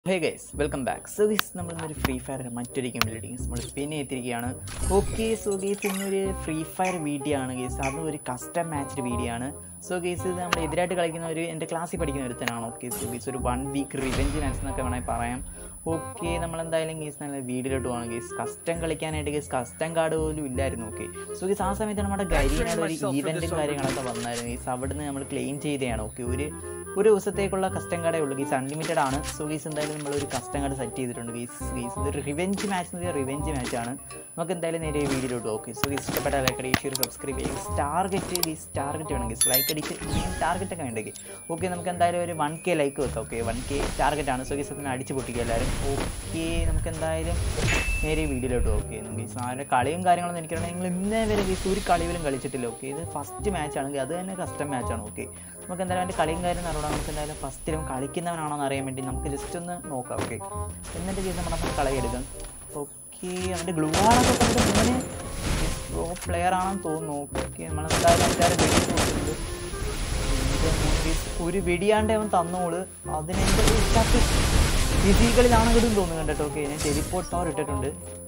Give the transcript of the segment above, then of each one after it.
ഹേ guys welcome back so guys നമ്മൾ ഇന്നൊരു free fire മറ്റൊരു ഗെയിമിലേക്ക് നമ്മൾ പിന്നെ എത്തിയിരിക്കുകയാണ് ഓക്കെ സോ ഗൈസ് ഇന്നൊരു ഫ്രീ ഫയർ വീഡിയോ ആണ് ഗൈസ് അതും ഒരു കസ്റ്റം മാച്ച്ഡ് വീഡിയോ ആണ് സോ ഗൈസ് ഇത് നമ്മൾ എതിരായിട്ട് കളിക്കുന്ന ഒരു എൻ്റെ ക്ലാസ്സിൽ പഠിക്കുന്ന ഒരുത്തനാണ് ഓക്കെ സോ ഗൈസ് ഒരു വൺ വീക്ക് റിവെഞ്ച് മാച്ച് എന്നൊക്കെ വേണമെങ്കിൽ പറയാം ഓക്കെ നമ്മൾ എന്തായാലും ഗീസ് നല്ല വീഡിയോയിലോട്ട് പോകണം ഗീസ് കസ്റ്റം കളിക്കാനായിട്ട് ഗീസ് കസ്റ്റം കാർഡ് പോലും ഇല്ലായിരുന്നു ഓക്കെ സോ ഗീസ് ആ സമയത്ത് നമ്മുടെ ഗരീനയുടെ ഒരു ഈവൻറ്റും കാര്യങ്ങളൊക്കെ വന്നായിരുന്നു ഗീസ് അവിടുന്ന് നമ്മൾ ക്ലെയിം ചെയ്തതാണ് ഓക്കെ ഒരു ഒരു ദിവസത്തേക്കുള്ള കസ്റ്റം കാർഡേ ഉള്ളൂ ഗീസ് അൺലിമിറ്റഡ് ആണ് സോ ഗീസ് എന്തായാലും നമ്മൾ ഒരു കസ്റ്റം കാർഡ് സെറ്റ് ചെയ്തിട്ടുണ്ട് ഗീസ് ഗീസ് ഇതൊരു റിവെഞ്ച് മാച്ച് എന്ന് റിവെഞ്ച് മാച്ച് ആണ് നമുക്ക് എന്തായാലും നേരെ വീഡിയോയിലോട്ട് ഓക്കെ സോ ഗീസ് ഇഷ്ടപ്പെട്ട ലൈക്ക് അടിച്ച് സബ്സ്ക്രൈബ് ചെയ്യും ടാർഗറ്റ് ഗീസ് ടാർഗറ്റ് വേണം ഗീസ് ലൈക്ക് അടിച്ച് ടാർഗറ്റ് ഒക്കെ വേണ്ടെങ്കിൽ ഓക്കെ നമുക്ക് എന്തായാലും ഒരു വൺ കെ ലൈക്ക് വെക്കാം ഓക്കെ വൺ കെ ടാർഗറ്റ് ആണ് സോ ഗീസ് അതിന് അടിച്ച് പൊട്ടിക്കുക എല്ലാവരും ഓക്കെ നമുക്ക് എന്തായാലും നേരെ വീഡിയോയിലോട്ട് ഓക്കെ ഗീസ് ആരുടെ കളിയും കാര്യങ്ങളൊന്നും എനിക്കറിയാം നിങ്ങൾ ഇന്നേ വരെ ഗീസ് ഒരു കളി പോലും കളിച്ചിട്ടില്ല ഓക്കെ ഇത് ഫസ്റ്റ് മാച്ച് ആണെങ്കിൽ അത് തന്നെ കസ്റ്റം മാച്ചാണ് ഓക്കെ നമുക്ക് എന്തായാലും അതിൻ്റെ കളിയും കാര്യം അറിയണം നമുക്ക് എന്തായാലും ഫസ്റ്റിലും കളിക്കുന്നവനാണോ എന്ന് അറിയാൻ വേണ്ടി നമുക്ക് ജസ്റ്റ് ഒന്ന് നോക്കാം ഓക്കെ എന്നിട്ട് ചെയ്ത് നമ്മൾ കളി എടുക്കാം ഓക്കെ അവൻ്റെ ഗ്ലൂ ആണൊക്കെ കണ്ടിട്ട് ഇങ്ങനെ പ്രോ പ്ലെയർ ആണെന്ന് തോന്നുന്നു ഓക്കെ നമ്മളെന്തായാലും എല്ലാവരും വെടി കൊടുത്തിട്ടുണ്ട് എൻ്റെ മോനെ, ഒരു വെടിയാണ്ട് അവൻ തന്നോള് അതിനെന്ത് ഫിസിക്കലിലാണ് കിട്ടും തോന്നുന്നു കണ്ടിട്ട് ഓക്കെ ഞാൻ ടെലിപ്പോർട്ട് പവർ ഇട്ടിട്ടുണ്ട്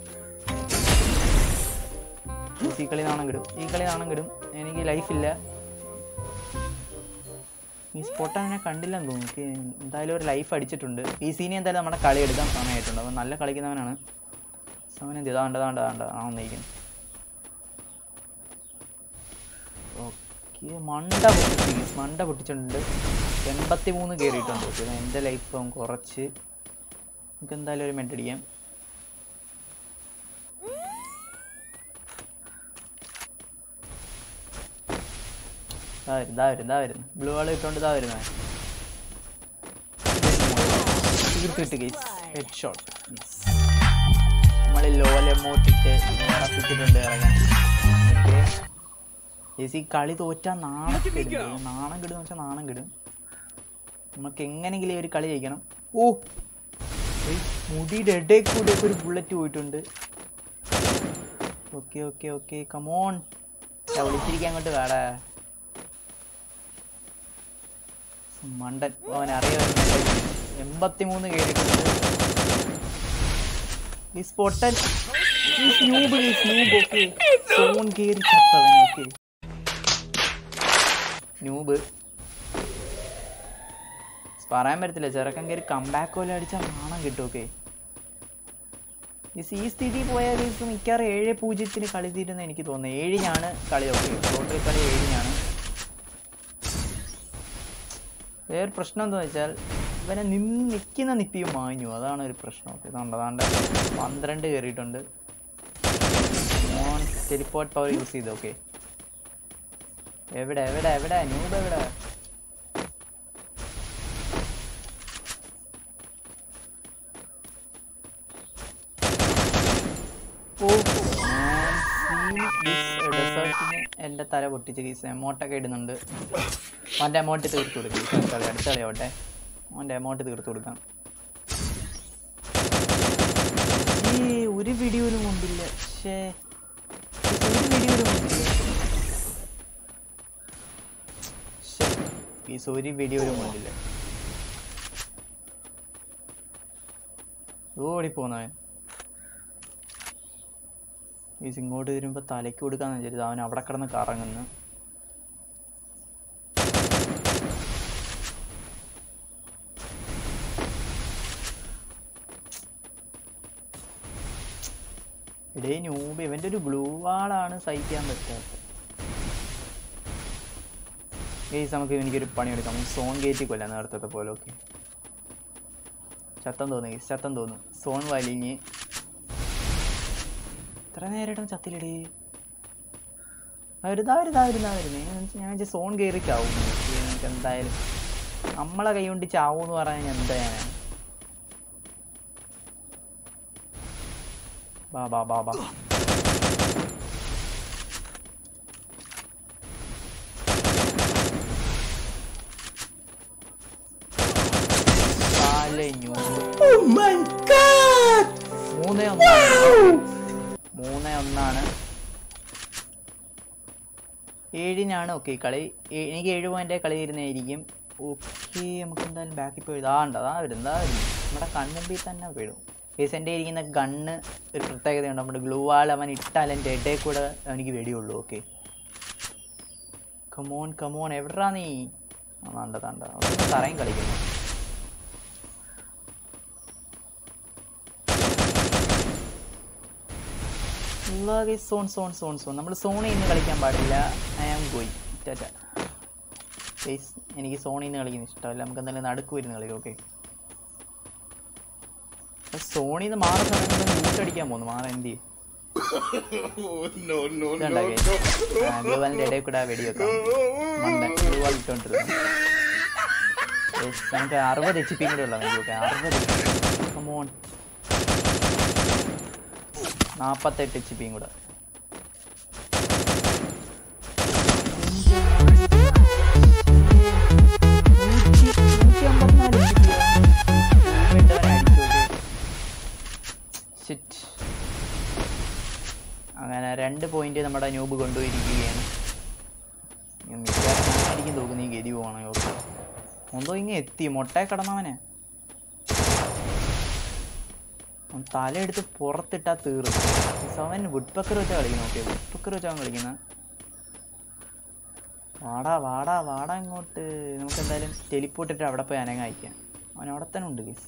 ഫിസിക്കലി നാണം കിടും ഈ കളി നാണം കിടും എനിക്ക് ലൈഫില്ല ഈ സ്പോട്ട് അങ്ങനെ കണ്ടില്ലെന്ന് തോന്നുന്നു എനിക്ക് എന്തായാലും ഒരു ലൈഫ് അടിച്ചിട്ടുണ്ട് ഈ സീനി എന്തായാലും നമ്മുടെ കളി എടുക്കാൻ സമയമായിട്ടുണ്ട് അവൻ നല്ല കളിക്കുന്നവനാണ് സമയം എന്ത് ഇതാണ്ട് ഇതാണ്ട് ഇതാണ്ട് ആണെന്നിരിക്കുന്നു ഓക്കെ മണ്ട പൊട്ടിച്ച് ഗീസ് മണ്ട പൊട്ടിച്ചിട്ടുണ്ട് എൺപത്തി മൂന്ന് കയറിയിട്ടുണ്ട് ഓക്കെ എൻ്റെ ലൈഫ് ഇപ്പം കുറച്ച് നമുക്ക് എന്തായാലും ഒരു മെഡ് അടിക്കാം ഇതാ വരും ഇതാ വരും ഇതാ വരുന്നു ബ്ലൂ വാൾ ഇട്ടുകൊണ്ട് ഇതാ വരുന്നത് തീർത്തിട്ട് ഗൈസ് ഹെഡ് ഷോട്ട് നമ്മൾ ലോലെമോട്ടിട്ട് ഇട്ടിട്ടുണ്ട് ഇറങ്ങാൻ ഓക്കെ ചേച്ചി കളി തോറ്റാൽ നാണം കെടും നാണം കെടും വെച്ചാൽ നാണം കെടും നമുക്ക് എങ്ങനെങ്കിലും ഈ ഒരു കളി ജയിക്കണം ഓ ഏയ് മുടിയുടെ ഇടയിൽ കൂടെ ഒക്കെ ഒരു ബുള്ളറ്റ് പോയിട്ടുണ്ട് ഓക്കെ ഓക്കെ ഓക്കെ കമോൺ വിളിച്ചിരിക്കാൻ അങ്ങോട്ട് വേടാ മണ്ടൻ അവൻ അറിയാൻ എൺപത്തിമൂന്ന് കയറിയിട്ടുണ്ട് ഈ സ്പോട്ടൻ ഈ സ്നൂബ് ഈ സ്നൂബ് ഓക്കെ സോൺ കയറി ചത്തവൻ ഓക്കെ ന്യൂബ് പറയാൻ പറ്റത്തില്ല ചെറുക്കൻ കയറി കമ്പാക്ക് പോലെ അടിച്ചാൽ നാണം കിട്ടും ഓക്കെ ഈ സ്ഥിതി പോയാൽ ഇത് മിക്കവാറും ഏഴ് പൂജ്യത്തിന് കളി തീരുന്ന എനിക്ക് തോന്നുന്നത് ഏഴിനാണ് കളി ഓക്കെ ടോട്ടൽ കളി ഏഴിനാണ് വേറെ പ്രശ്നം എന്താ വെച്ചാൽ ഇവനെ നിന്ന് നിൽക്കുന്ന നിപ്പിയും മാഞ്ഞു അതാണ് ഒരു പ്രശ്നം ഓക്കെ അതുകൊണ്ട് അതാണ്ട് പന്ത്രണ്ട് കയറിയിട്ടുണ്ട് മോൺ ടെലിപ്പോർട്ട് പവർ യൂസ് ചെയ്ത് ഓക്കെ എവിടെ എവിടെ എവിടെ ന്യൂബ് എവിടെ ഓ ഡെസേർട്ടിന് എൻ്റെ തല പൊട്ടിച്ച് ഗീസ് എമൗണ്ടൊക്കെ ഇടുന്നുണ്ട് അവൻ്റെ എമൗണ്ട് തീർത്ത് കൊടുക്കും അടുത്ത കളി അടുത്ത കളിയാവട്ടെ അവൻ്റെ എമൗണ്ട് തീർത്ത് കൊടുക്കാം ഈ ഒരു വീഡിയോയിലും കൊണ്ടില്ല പക്ഷേ ഒരു വീഡിയോയിലും കൊണ്ടില്ല പീസ് ഒരു വീഡിയോയിലും കൊണ്ടില്ല ഓടിപ്പോന്നവൻ പീസ് ഇങ്ങോട്ട് വരുമ്പോൾ തലയ്ക്ക് കൊടുക്കാന്ന് വിചാരിച്ചത് അവൻ അവിടെ കിടന്ന് കറങ്ങുന്നു ഇടേ ന്യൂബ് ഇവൻ്റെ ഒരു ഗ്ലൂ വാളാണ് സഹിക്കാൻ പറ്റാത്തത് ഗെയ്സ് നമുക്ക് എനിക്കൊരു പണിയെടുക്കാം സോൺ ഗേറ്റിൽ കൊല്ലാം നേരത്തെ പോലെ ഓക്കെ ചത്തം തോന്നി ഗെയ്സ് ചത്തം തോന്നും സോൺ വലിഞ്ഞ് എത്ര നേരമായിട്ടും ചത്തിലടി വരുതാ വരുതാ വരുന്നാ വരുന്നേ ഞാൻ വെച്ചാൽ സോൺ കയറി ചാവും എനിക്ക് എന്തായാലും നമ്മളെ കൈ കൊണ്ട് ചാവും എന്ന് പറഞ്ഞാൽ ഞാൻ എന്താ ഞാൻ ബാ ബാ ബാ ബാ കാലഞ്ഞു മൂന്നേ ഒന്നാണ് മൂന്ന് ഒന്നാണ് ഏഴിനാണ് ഓക്കെ കളി ഏ- എനിക്ക് ഏഴ് പോയിന്റ് കളി തീരുന്നതായിരിക്കും ഓക്കെ ഓക്കെ നമുക്ക് എന്തായാലും ബാക്കിൽ പോയി ഇതാണ്ട് അതാ വരും എന്താ വരും നമ്മുടെ കൺമുമ്പിൽ തന്നെ വീഴും കേസ് എൻ്റെ ഇരിക്കുന്ന ഗണ്ണ് ഒരു പ്രത്യേകതയുണ്ട് നമ്മുടെ ഗ്ലൂ വാൾ അവൻ ഇട്ടാൽ എൻ്റെ ഇടയിൽ കൂടെ എനിക്ക് വെടിയുള്ളൂ ഓക്കെ കമോൺ കമോൺ എവിടാ നീ ആ താണ്ട താണ്ട അവിടെ തറയും കളിക്കുന്നു സോൺ സോൺ സോൺ സോൺ നമ്മൾ സോണിൽ നിന്ന് കളിക്കാൻ പാടില്ല ഐ ആം ഗോയി ടാറ്റ ഗൈസ് എനിക്ക് സോണിൽ നിന്ന് കളിക്കുന്ന ഇഷ്ടമല്ല നമുക്ക് എന്തായാലും നടുക്ക് വരുന്ന കളിക്കാം ഓക്കെ സോണിൽ നിന്ന് മാറുന്ന സമയത്ത് ലൂട്ടടിക്കാൻ പോകുന്നു മാറാൻ എന്ത് ചെയ്യും no, no, ഇതുണ്ടോ ഗ്ലൂവാലിൻ്റെ ഇടയിൽ കൂടെ വെടി വെക്കാം മണ്ട ഗ്ലൂവാൽ ഇട്ടോണ്ടിരുന്നു Yes, നമുക്ക് അറുപത് എച്ച് പിയും കൂടെ ഉള്ള നമുക്ക് അറുപത് കമോൺ നാൽപ്പത്തെട്ട് എച്ച് പിയും കൂടെ Shit. അങ്ങനെ രണ്ട് പോയിന്റ് നമ്മുടെ ന്യൂബ് കൊണ്ടുപോയിരിക്കുകയാണ് ഇനി മിക്കവാറും ഞാനായിരിക്കും തോന്നുന്നു ഈ ഗതി പോകണേ ഓക്കെ ഒന്നോ ഇങ്ങനെ എത്തി മൊട്ടയെ കടന്നവനെ അവൻ തല എടുത്ത് പുറത്തിട്ടാ തീർന്നു അവൻ വുഡ് പക്കർ വെച്ചാ കളിക്കുന്നത് ഓക്കെ വുഡ് പക്കർ വെച്ചാ അവൻ കളിക്കുന്നത് വാടാ വാടാ വാടാ ഇങ്ങോട്ട് നമുക്ക് എന്തായാലും ടെലിപ്പോട്ടിട്ട് അവിടെ പോയി അനങ്ങ അയക്കാം അവൻ അവിടെ തന്നെ ഉണ്ട് ഗീസ്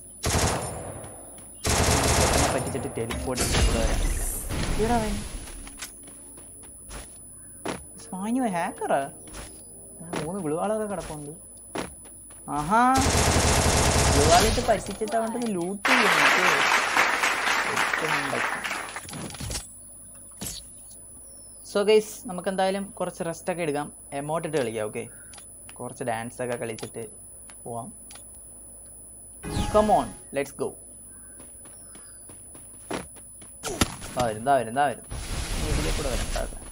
പറ്റിച്ചിട്ട് ടെലിപ്പോട്ട് ഇവിടെ വരാം ഇവിടെ അവൻ സ്വാഞ്ഞു ഹാക്കറാ മൂന്ന് ഗ്ലുവാളൊക്കെ കിടപ്പുണ്ട് ആഹാ ഗ്ലുവാളിട്ട് പറ്റിച്ചിട്ട് അവൻ്റെ ലൂട്ട് സോ ഗൈസ് നമുക്ക് എന്തായാലും കുറച്ച് റെസ്റ്റ് ഒക്കെ എടുക്കാം എമൗണ്ട് ഇട്ട് കളിക്കാം ഓക്കെ കുറച്ച് ഡാൻസ് ഒക്കെ കളിച്ചിട്ട് പോവാം കമോൺ ലെറ്റ്സ് ഗോ ആ വരും ഇതാ വരും ഇതാ വരും നീ ഇതിലേ കൂടെ വരും ഇതാ വരും.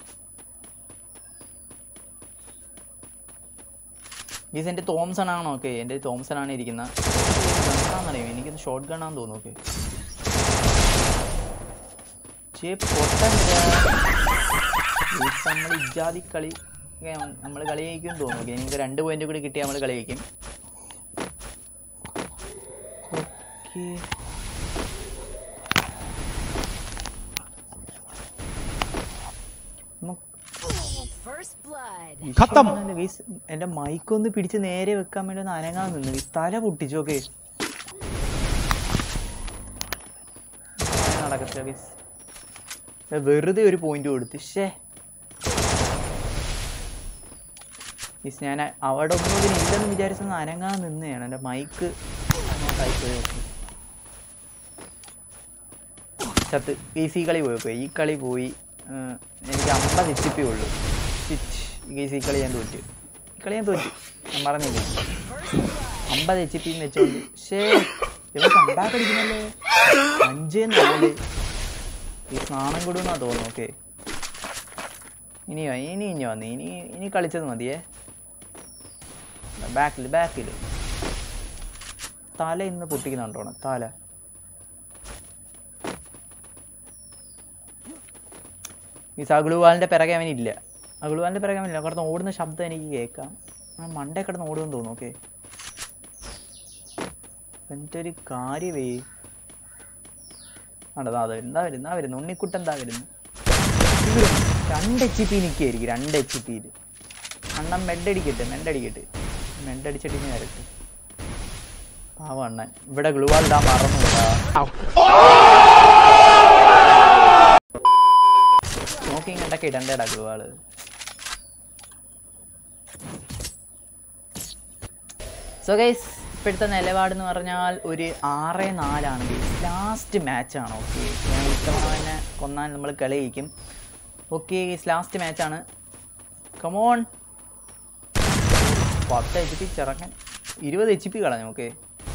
ഗീസ് എൻ്റെ തോംസൺ ആണോ ഓക്കെ എൻ്റെ തോംസൺ ആണ് ഇരിക്കുന്നത് ഗണ്ണാന്നറിയോ എനിക്കൊന്ന് ഷോർട്ട് ഗണ്ണാന്ന് തോന്നുന്നു ഓക്കെ നമ്മൾ ഇജാതി കളി നമ്മൾ കളി ജയിക്കും തോന്നുന്നു ഓക്കെ എനിക്ക് രണ്ട് പോയിന്റ് കൂടി കിട്ടിയാൽ നമ്മൾ കളി ജയിക്കും ഓക്കെ First blood. ഖത്തം എന്റെ മൈക്ക് ഒന്ന് പിടിച്ച് നേരെ വെക്കാൻ വേണ്ടി ഒന്ന് അനങ്ങാൻ നിന്ന് ഗയ്സ്. തല പൊട്ടിച്ചു ഓക്കെ നടക്കത്തില്ല ഗയ്സ്. ഏ, വെറുതെ ഒരു പോയിന്റ് കൊടുത്ത് ഷേ ഗയ്സ്, ഞാൻ അവിടെ ഒന്നും ഇതിന് ഇല്ലെന്ന് വിചാരിച്ചൊന്ന് അനങ്ങാൻ നിന്നെയാണ് എൻ്റെ മൈക്ക് അങ്ങോട്ടായിപ്പോയി ഓക്കെ ചത്ത് ഗെയ്സ് ഈ കളി പോയി ഓക്കെ ഈ കളി പോയി ആ, എനിക്ക് അമ്പത് എച്ച് പി ഉള്ളൂ ഗെയ്സ് ഈ കളി ഞാൻ തോറ്റു ഈ കളി ഞാൻ തോറ്റു ഞാൻ പറഞ്ഞില്ലേ അമ്പത് എച്ച് പി വെച്ചോണ്ട് ഷേ ഇവൻ കണ്ടാക്ക് അടിക്കുന്നല്ലേ അഞ്ച് നാല് ഈ സ്നാനം കൊടുന്നാ തോന്നുന്നു ഓക്കെ ഇനിയോ ഇനി ഇനി വന്നു ഇനി ഇനി കളിച്ചത് മതിയേ ബാക്കിൽ ബാക്കിൽ തല ഇന്ന് പൊട്ടിക്കുന്നുണ്ടോണം തല ഈ അഗ്ലുവാലിൻ്റെ പിറകെ അവനില്ല അഗ്ലുവാലിൻ്റെ പിറകെ അവനില്ല കിടന്ന് ഓടുന്ന ശബ്ദം എനിക്ക് കേൾക്കാം ആ മണ്ടേ കിടന്ന് ഓടുമെന്ന് തോന്നുന്നു ഓക്കെ എൻ്റെ ഒരു കാര്യവേ ആണ്ടതാ അത് എന്താ വരുന്നു എന്താ വരുന്നു ഉണ്ണിക്കുട്ടൻ എന്താ വരുന്നു ഇത് രണ്ട് എച്ച് പി നിൽക്കുകയായിരിക്കും രണ്ട് എച്ച് പിയിൽ അണ്ണൻ മെഡടിക്കട്ടെ മെഡടിക്കട്ടെ മെഡടിച്ചിട്ട് ഇനി വരട്ടെ പാവം അണ്ണൻ ഇവിടെ ഗ്ലൂവാൾ ഇടാൻ മറന്നു നോക്കി ഇങ്ങോട്ടൊക്കെ ഇടണ്ടേടാ ഗ്ലൂവാള് സോ ഗൈസ് ഇപ്പോഴത്തെ നിലപാടെന്ന് പറഞ്ഞാൽ ഒരു ആറ് നാലാണ് ഗൈസ് ലാസ്റ്റ് മാച്ചാണ് ഓക്കെ ഞാൻ ഇത്തവണ തന്നെ കൊന്നാൽ നമ്മൾ കളി ജയിക്കും ഓക്കെ ഗൈസ് ലാസ്റ്റ് മാച്ചാണ് കമോൺ പത്ത് എച്ച് പി ചിറക്കൻ ഇരുപത് എച്ച് പി കളഞ്ഞു ഓക്കെ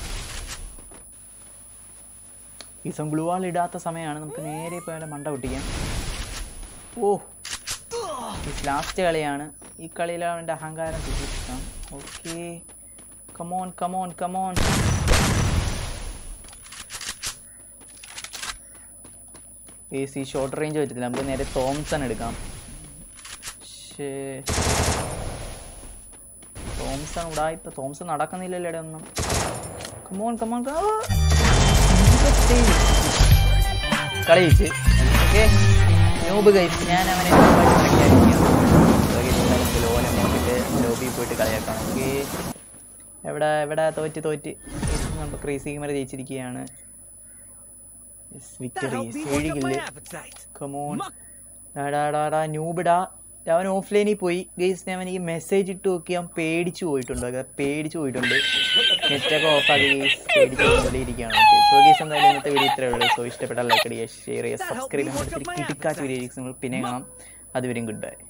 ഈസം ഗ്ലൂവാൾ ഇടാത്ത സമയമാണ് നമുക്ക് നേരെ പോയാലും മണ്ട പൊട്ടിക്കാം ഓ ലാസ്റ്റ് കളിയാണ് ഈ കളിയിൽ അവൻ്റെ അഹങ്കാരം സൂക്ഷിക്കാം okay come on come on come on A C short range പറ്റത്തില്ല നമുക്ക് നേരെ തോംസൺ എടുക്കാം ശ്ശേ. തോംസൺ ഇവിടെ ഇപ്പൊ തോംസൺ നടക്കുന്നില്ലല്ലോ ഇവിടെ ഒന്നും കമോൺ കമോൺ കളി ജയിച്ച് ഓക്കെ നോബ് ഗൈസ് ഞാൻ അവനെ ലോലം നോക്കിയിട്ട് ലോബിയിൽ പോയിട്ട് കളിയാക്കാം ഓക്കെ എവിടെ എവിടെ തോറ്റ് തോറ്റ് നമ്മൾ ക്രേസി ഗെയിമർ ജയിച്ചിരിക്കുകയാണ് വിക്ടറി ഏഴ് കില്ല് കമോൺ ഡാടാടാ ന്യൂബിടാ അവൻ ഓഫ്ലൈനിൽ പോയി ഗെയ്സ് ഞാൻ എനിക്ക് മെസ്സേജ് ഇട്ട് നോക്കി അവൻ പേടിച്ചു പോയിട്ടുണ്ട് അത് പേടിച്ചു പോയിട്ടുണ്ട് നെറ്റൊക്കെ ഓഫ് ആക്കി ഗെയ്സ് പേടിച്ച് കൊണ്ടിരിക്കുകയാണ് സോ ഗെയ്സ് എന്തായാലും ഇന്നത്തെ വീഡിയോ ഇത്രയേ ഉള്ളൂ സോ ഇഷ്ടപ്പെട്ട ലൈക്ക് ചെയ്യുക ഷെയർ ചെയ്യുക സബ്സ്ക്രൈബ് ചെയ്യുക കിടക്കാച്ച വീഡിയോസ് നിങ്ങൾ പിന്നെ കാണാം അതുവരെയും ഗുഡ് ബൈ